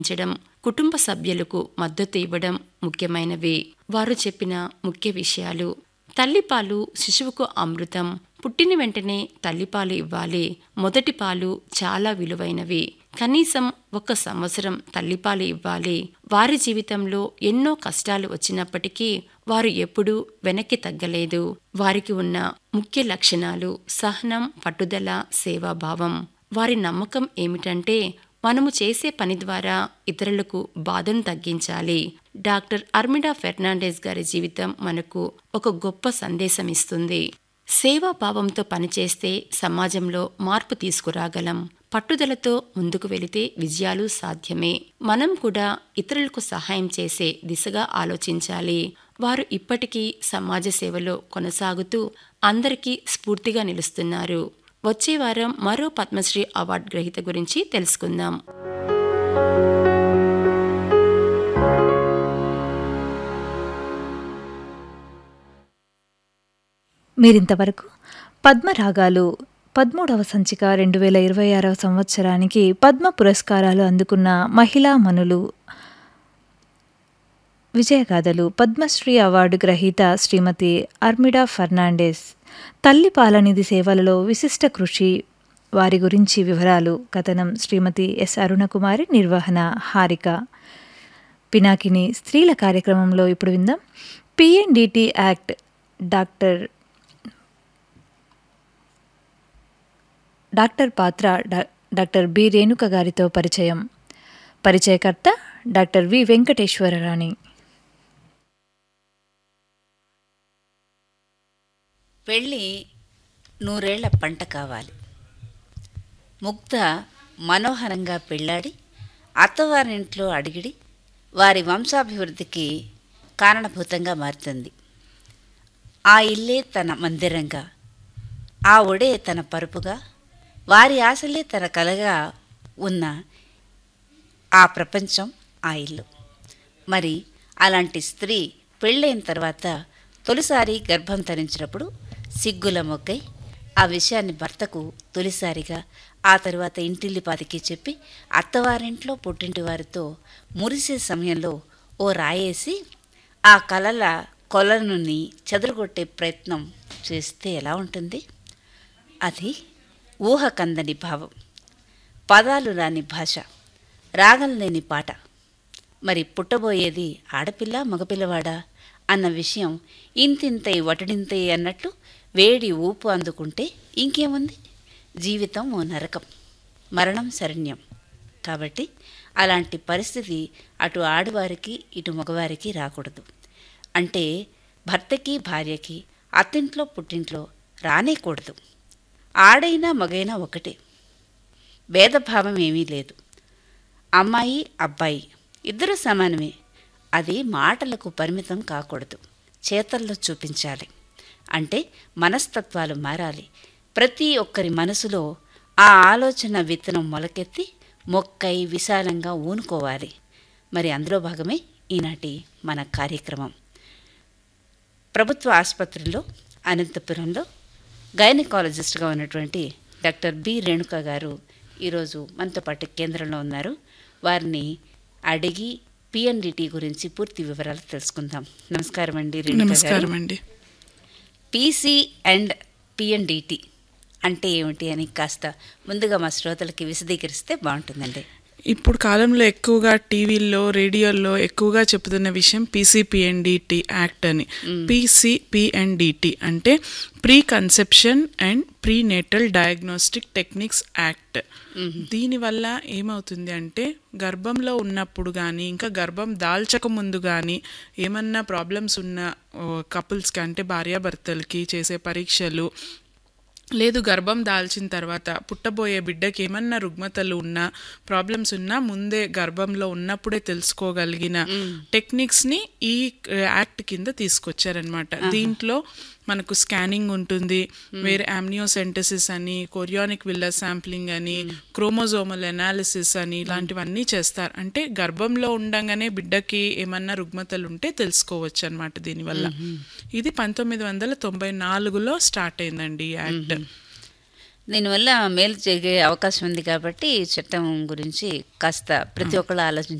ఉంచడం కుటుంబ సభ్యులకు మద్దతు ఇవ్వడం ముఖ్యమైనవి వారు చెప్పిన ముఖ్య విషయాలు తల్లిపాలు శిశువుకు అమృతం పుట్టిన వెంటనే తల్లిపాలు ఇవ్వాలి మొదటి పాలు చాలా విలువైనవి కనీసం ఒక సంవత్సరం తల్లిపాలు ఇవ్వాలి వారి జీవితంలో ఎన్నో కష్టాలు వచ్చినప్పటికీ వారు ఎప్పుడూ వెనక్కి తగ్గలేదు వారికి ఉన్న ముఖ్య లక్షణాలు సహనం పట్టుదల సేవాభావం వారి నమ్మకం ఏమిటంటే మనము చేసే పని ద్వారా ఇతరులకు బాధను తగ్గించాలి డాక్టర్ అర్మిడా ఫెర్నాండెస్ గారి జీవితం మనకు ఒక గొప్ప సందేశం ఇస్తుంది సేవాభావంతో పనిచేస్తే సమాజంలో మార్పు తీసుకురాగలం పట్టుదలతో ముందుకు వెళితే విజయాలు సాధ్యమే మనం కూడా ఇతరులకు సహాయం చేసే దిశగా ఆలోచించాలి వారు ఇప్పటికీ సమాజ సేవలో కొనసాగుతూ అందరికీ స్ఫూర్తిగా నిలుస్తున్నారు వచ్చే వారం మరో పద్మశ్రీ అవార్డు గ్రహీత గురించి తెలుసుకుందాం మీరింతవరకు పద్మరాగాలు పదమూడవ సంచిక రెండు వేల ఇరవై ఆరవ సంవత్సరానికి పద్మ పురస్కారాలు అందుకున్న మహిళా మనులు విజయగాథలు పద్మశ్రీ అవార్డు గ్రహీత శ్రీమతి అర్మిడా ఫర్నాండెస్ తల్లి పాలనిధి సేవలలో విశిష్ట కృషి వారి గురించి వివరాలు కథనం శ్రీమతి ఎస్ అరుణకుమారి నిర్వహణ హారిక పినాకిని స్త్రీల కార్యక్రమంలో ఇప్పుడు విందాం పిఎన్డిటి యాక్ట్ డాక్టర్ డాక్టర్ పాత్ర డా- డాక్టర్ బి రేణుక గారితో పరిచయం పరిచయకర్త డాక్టర్ వి వెంకటేశ్వరరాణి పెళ్ళి నూరేళ్ల పంట కావాలి ముగ్ధ మనోహరంగా పెళ్ళాడి అత్తవారింట్లో అడిగిడి వారి వంశాభివృద్ధికి కారణభూతంగా మారుతుంది ఆ ఇల్లే తన మందిరంగా ఆ ఒడే తన పరుపుగా వారి ఆశలే తన కలగా ఉన్న ఆ ప్రపంచం ఆ ఇల్లు మరి అలాంటి స్త్రీ పెళ్ళైన తర్వాత తొలిసారి గర్భం ధరించినప్పుడు సిగ్గుల మొగ్గై ఆ విషయాన్ని భర్తకు తొలిసారిగా ఆ తరువాత ఇంటిల్లిపాదికి చెప్పి అత్తవారింట్లో పుట్టింటి వారితో మురిసే సమయంలో ఓ రాయేసి ఆ కలల కొలనుని చెదరగొట్టే ప్రయత్నం చేస్తే ఎలా ఉంటుంది అది ఊహ కందని భావం పదాలు రాని భాష రాగం లేని పాట మరి పుట్టబోయేది ఆడపిల్ల మగపిల్లవాడా అన్న విషయం ఇంతింతై వటడింతై అన్నట్టు వేడి ఊపు అందుకుంటే ఇంకేముంది జీవితం ఓ నరకం మరణం శరణ్యం కాబట్టి అలాంటి పరిస్థితి అటు ఆడవారికి ఇటు మగవారికి రాకూడదు అంటే భర్తకి భార్యకి అత్తింట్లో పుట్టింట్లో రానేకూడదు ఆడైనా మగైనా ఒకటే భేదభావం ఏమీ లేదు అమ్మాయి అబ్బాయి ఇద్దరు సమానమే అది మాటలకు పరిమితం కాకూడదు చేతల్లో చూపించాలి అంటే మనస్తత్వాలు మారాలి ప్రతి ఒక్కరి మనసులో ఆ ఆలోచన విత్తనం మొలకెత్తి మొక్కై విశాలంగా ఊనుకోవాలి మరి అందులో భాగమే ఈనాటి మన కార్యక్రమం ప్రభుత్వ ఆసుపత్రిలో అనంతపురంలో గైనకాలజిస్ట్గా ఉన్నటువంటి డాక్టర్ బి రేణుక గారు ఈరోజు మనతో పాటు కేంద్రంలో ఉన్నారు వారిని అడిగి పిఎన్డిటి గురించి పూర్తి వివరాలు తెలుసుకుందాం నమస్కారం అండి రేణుక గారు నమస్కారం అండి పీసీ అండ్ పిఎన్డిటి అంటే ఏమిటి అని కాస్త ముందుగా మా శ్రోతలకి విశదీకరిస్తే బాగుంటుందండి ఇప్పుడు కాలంలో ఎక్కువగా టీవీల్లో రేడియోల్లో ఎక్కువగా చెప్తున్న విషయం పీసీపీఎన్డిటి యాక్ట్ అని పీసీపీఎన్డిటి అంటే pre conception and pre natal diagnostic techniques act దీనివల్ల ఏమవుతుంది అంటే గర్భంలో ఉన్నప్పుడు కానీ ఇంకా గర్భం దాల్చక ముందు కానీ ఏమన్నా ప్రాబ్లమ్స్ ఉన్న కపుల్స్కి అంటే భార్యాభర్తలకి చేసే పరీక్షలు లేదు గర్భం దాల్చిన తర్వాత పుట్టబోయే బిడ్డకి ఏమన్నా రుగ్మతలు ఉన్నా ప్రాబ్లమ్స్ ఉన్నా ముందే గర్భంలో ఉన్నప్పుడే తెలుసుకోగలిగిన టెక్నిక్స్ ని ఈ యాక్ట్ కింద తీసుకొచ్చారనమాట దీంట్లో మనకు స్కానింగ్ ఉంటుంది వేరే ఆమ్నియోసెంటసిస్ అని కొరియానిక్ విల్లర్ శాంప్లింగ్ అని క్రోమోజోమల్ అనాలిసిస్ అని ఇలాంటివన్నీ చేస్తారు అంటే గర్భంలో ఉండంగానే బిడ్డకి ఏమన్నా రుగ్మతలు ఉంటే తెలుసుకోవచ్చు అనమాట దీనివల్ల ఇది పంతొమ్మిది వందల తొంభై నాలుగులో స్టార్ట్ అయిందండి ఈ యాక్ట్ దీనివల్ల మేలు జరిగే అవకాశం ఉంది కాబట్టి ఈ చట్టం గురించి కాస్త ప్రతి ఒక్కళ్ళు ఆలోచించాలి